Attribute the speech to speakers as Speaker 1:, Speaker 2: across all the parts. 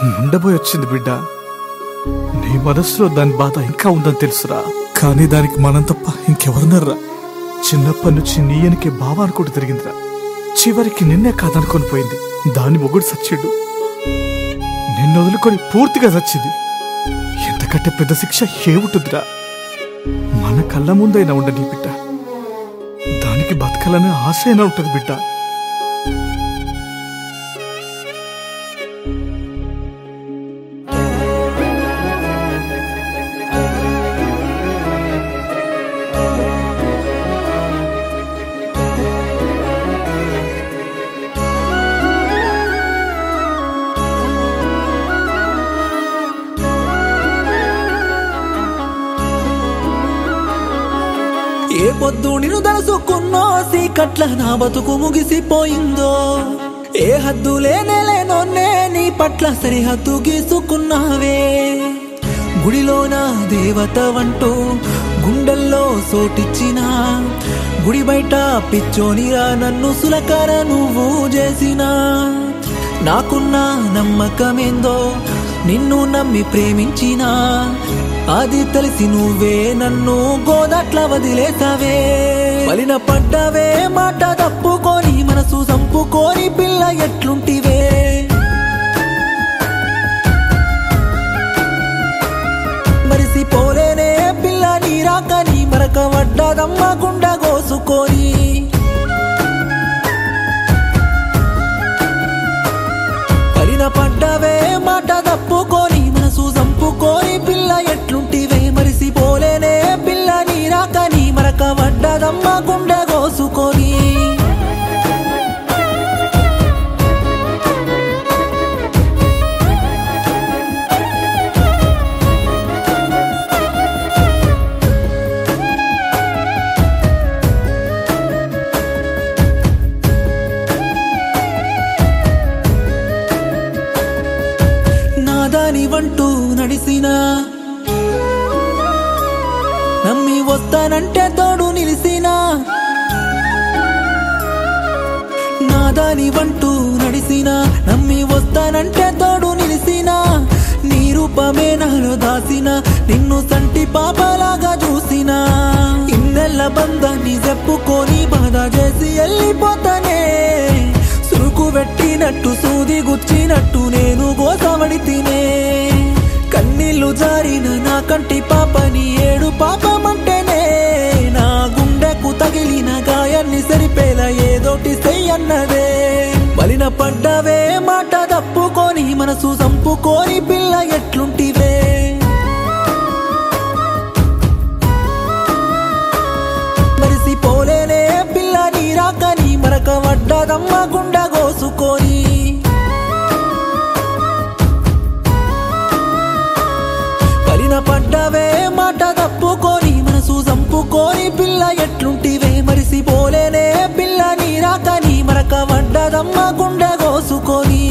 Speaker 1: ఉండబోయి వచ్చింది బిడ్డ నీ మనసులో దాని బాధ ఇంకా ఉందని తెలుసురా కానీ దానికి మనం తప్ప ఇంకెవరున్నారా చిన్నప్పటి నుంచి నీ వెనకే బావ అనుకుంటూ తిరిగిందిరా చివరికి నిన్నే కాదనుకొని పోయింది దాని మొగుడు సచ్చిండు నిన్ను వదులుకొని పూర్తిగా చచ్చింది ఎంతకంటే పెద్ద శిక్ష ఏముంటుందిరా మన కళ్ళ ముందైనా ఉండని బిడ్డ దానికి బతకాలనే ఆశ అయినా ఉంటుంది బిడ్డ
Speaker 2: ఏ పొద్దు నిన్ను తలుసుకున్నో సీకట్ల నా బతుకు ముగిసిపోయిందో ఏ హద్దు లేనే లేనోన్నే నీ పట్ల సరిహద్దు గీసుకున్నావే గుడిలోన దేవత వంటూ గుండెల్లో సోటిచ్చిన గుడి బయట పిచ్చోనిరా నన్ను సులకర నువ్వు చేసినా నాకున్న నమ్మకమేందో నిన్ను నమ్మి ప్రేమించినా అది తెలిసి నువ్వే నన్ను గోదట్ల వదిలేసావే వలిన పడ్డవే మాట తప్పుకొని మనసు చంపుకొని పిల్ల ఎట్లుంటివే మరిసిపోలేనే పిల్ల నీ రాకని మరక వడ్డదమ్మ గుండ కోసుకొని కలిన పడ్డవే మాట తప్పుకొని మనసు చంపుకొని పిల్ల ఎట్లుంటివే మరిసిపోలేనే పిల్ల నీ రాకని మరక వడ్డదమ్మ గుండె కోసుకొని నాదాని వంటూ నడిసినా నమ్మి వస్తానంటే తోడు నిలిసినా నాదాని వంటూ నడిసినా నమ్మి వస్తానంటే తోడు నిలిసినా నీ రూపమే నాలో దాసిన నిన్ను సంటి పాపలాగా చూసినా ఇన్నెల్ల బంధాన్ని చెప్పుకొని బాధ చేసి వెళ్ళిపోతానే సురుకు పెట్టినట్టు సూది గుచ్చినట్టు నేను గోసవడి తినే కన్నీళ్లు జారిన నా కంటి పాపని ఏడు పాపమంటేనే నా గుండెకు తగిలిన గాయాన్ని సరిపేలా ఏదోటి చెయ్యన్నదే బలిన పడ్డవే మాట తప్పుకొని మనసు చంపుకొని పిల్ల ఎట్లుంటివే మరిసిపోలేనే పిల్ల నీ రాకని మరక వడ్డదమ్మ గుండ కోసుకొని కలిన పడ్డవే మాట తప్పుకొని మనసు చంపుకొని పిల్ల ఎట్లుంటివే మరిసిపోలేనే పిల్ల నీ రాకని మరక వడ్డదమ్మ గుండె కోసుకొని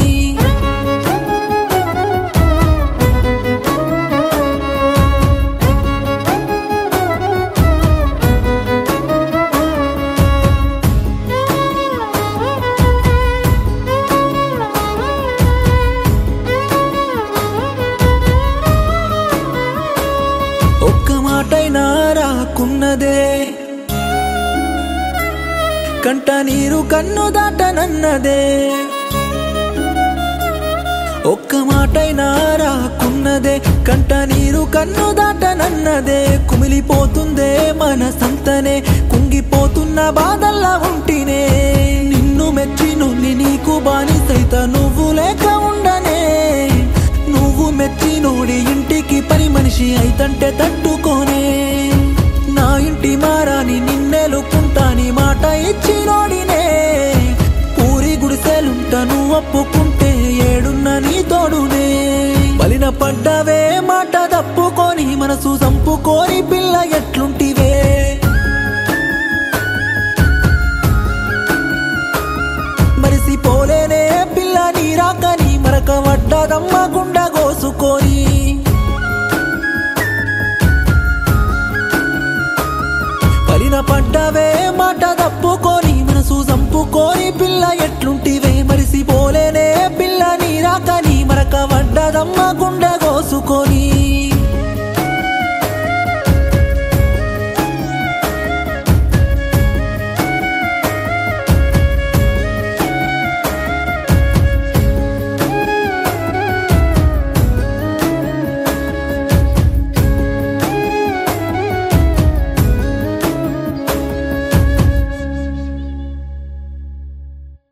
Speaker 2: ఒక్క మాటైనా రాకున్నదే కంట నీరు కన్ను దాటనన్నదే ఒక్క మాటైనా రాకున్నదే కంట నీరు కన్ను దాటనన్నదే కుమిలిపోతుందే మన సంతనే కుంగిపోతున్న బాధల్లా ఉంటినే నిన్ను మెచ్చి నుండి నీకు బానిసైత నువ్వు లేక ఉండనే నువ్వు మెచ్చి నోడి ఇంటికి పని మనిషి అయితంటే తట్టుకోనే నా ఇంటి మారాని నిన్నెలుకుంటాని మాట ఇచ్చి నోడినే పూరి గుడిసెలుంట నువ్వు ఒప్పుకుంటే ఏడున్న నీ తోడునే బలిన పడ్డవే మాట తప్పుకొని మనసు చంపుకొని పిల్ల ఎట్లుంటివే మరిసిపోలేనే పిల్ల నీ రాకని మరక వడ్డదమ్మ గుండ కోసుకొని కలిన పడ్డవే మాట తప్పుకొని మనసు చంపుకొని పిల్ల ఎట్లుంటివే మరిసిపోలేనే పిల్ల నీ రాకని మరక మరక వడ్డదమ్మ గుండె కోసుకొని